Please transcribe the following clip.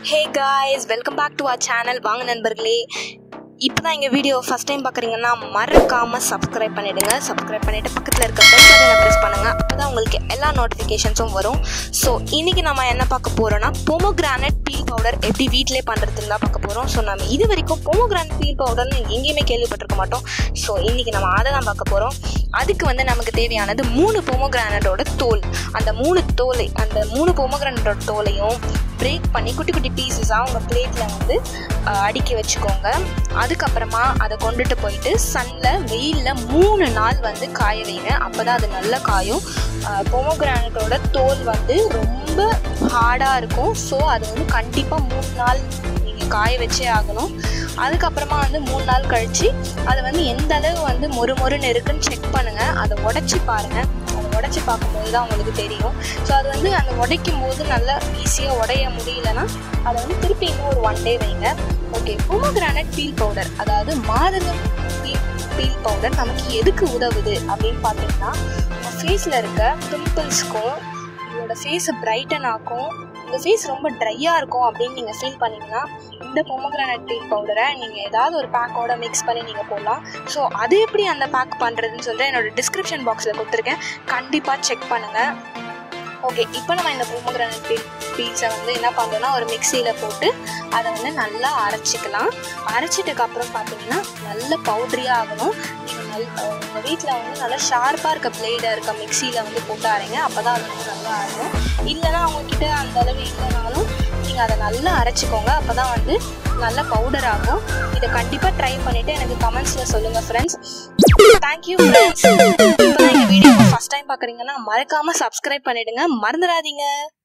hey guys welcome back to our channel வாங்க நண்பர்களே இப்போ தான் எங்கள் வீடியோ ஃபஸ்ட் டைம் பார்க்குறீங்கன்னா மறக்காமல் சப்ஸ்கிரைப் பண்ணிவிடுங்க சப்ஸ்கிரைப் பண்ணிவிட்டு பக்கத்தில் இருக்க பெல் பட்டனை ப்ரெஸ் பண்ணுங்கள் அப்போ தான் உங்களுக்கு எல்லா நோட்டிஃபிகேஷன்ஸும் வரும் ஸோ இன்றைக்கி நம்ம என்ன பார்க்க போகிறோன்னா பொமோகிரானட் பீல் பவுடர் எப்படி வீட்டிலே பண்ணுறதுன்னு தான் பார்க்க போகிறோம் ஸோ நம்ம இது வரைக்கும் பொமோகிரானட் பீல் பவுடர்னு எங்கேயுமே கேள்விப்பட்டிருக்க மாட்டோம் ஸோ இன்றைக்கி நம்ம அதை தான் பார்க்க போகிறோம் அதுக்கு வந்து நமக்கு தேவையானது மூணு பொமோகிரானட்டோட தோல் அந்த மூணு தோலை அந்த மூணு பொமோகிரானட்டோட தோலையும் பிரேக் பண்ணி குட்டி குட்டி பீசஸாக உங்கள் பிளேட்டில் வந்து அஹ், அடுக்கி வச்சுக்கோங்க அதுக்கப்புறமா அதை கொண்டுட்டு போயிட்டு சன்னில் வெயிலில் மூணு நாள் வந்து காய வைங்க அப்போ தான் அது நல்ல காயும் பொமோகிரானட்டோட தோல் வந்து ரொம்ப ஹார்டாக இருக்கும் ஸோ அது வந்து கண்டிப்பாக மூணு நாள் நீங்கள் காய வச்சே ஆகணும் அதுக்கப்புறமா வந்து மூணு நாள் கழித்து அது வந்து எந்த அளவு வந்து மொறு மொறுன்னு இருக்குன்னு செக் பண்ணுங்கள் அதை உடச்சி பாருங்கள் அதை உடச்சி பார்க்கும்போது தான் உங்களுக்கு தெரியும் ஸோ அது வந்து அந்த உடைக்கும் போது நல்லா ஈஸியாக உடைய முடியலன்னா அதை வந்து திருப்பி இன்னும் ஒரு ஒன் டே வைங்க ஓகே பொமோகிரானட் பீல் பவுடர் அதாவது மாதுளை பீல் பீல் பவுடர் நமக்கு எதுக்கு உதவுது அப்படின்னு பார்த்தீங்கன்னா உங்கள் ஃபேஸில் இருக்க பிம்பிள்ஸ்க்கும் உங்களோட ஃபேஸை பிரைட்டன் ஆக்கும் உங்கள் ஃபேஸ் ரொம்ப ட்ரையாக இருக்கும் அப்படின்னு நீங்கள் ஃபீல் பண்ணீங்கன்னா இந்த பொமோகிரானட் பீல் பவுடரை நீங்கள் ஏதாவது ஒரு பேக்கோட மிக்ஸ் பண்ணி நீங்கள் போடலாம் ஸோ அது எப்படி அந்த பேக் பண்ணுறதுன்னு சொல்லிட்டு என்னோட டிஸ்கிரிப்ஷன் பாக்ஸில் கொடுத்துருக்கேன் கண்டிப்பாக செக் பண்ணுங்கள் ஓகே இப்போ நம்ம இந்த பொமோகிரானட் பீல் பீல்ஸை வந்து என்ன பண்ணுறோம்னா ஒரு மிக்சியில் போட்டு அதை வந்து நல்லா அரைச்சிக்கலாம் அரைச்சிட்டுக்கு அப்புறம் பார்த்தீங்கன்னா நல்ல பவுட்ரியாக ஆகணும் நீங்கள் நல் உங்கள் வீட்டில் வந்து நல்லா ஷார்ப்பாக இருக்க பிளேடாக இருக்க மிக்சியில் வந்து போட்டு அரைங்க அப்போ தான் அது வந்து நல்லா ஆகும் இல்லைன்னா அவங்கக்கிட்ட அந்த அளவு இல்லைனாலும் நீங்கள் அதை நல்லா அரைச்சிக்கோங்க அப்போ தான் வந்து நல்ல பவுடர் ஆகும் இதை கண்டிப்பாக ட்ரை பண்ணிவிட்டு எனக்கு கமெண்ட்ஸில் சொல்லுங்கள் ஃப்ரெண்ட்ஸ் தேங்க்யூ ஃப்ரெண்ட்ஸ் இப்போ எங்கள் வீடியோ ஃபஸ்ட் டைம் பார்க்குறீங்கன்னா மறக்காமல் சப்ஸ்கிரைப் பண்ணிவிடுங்க மறந்துடாதீங்க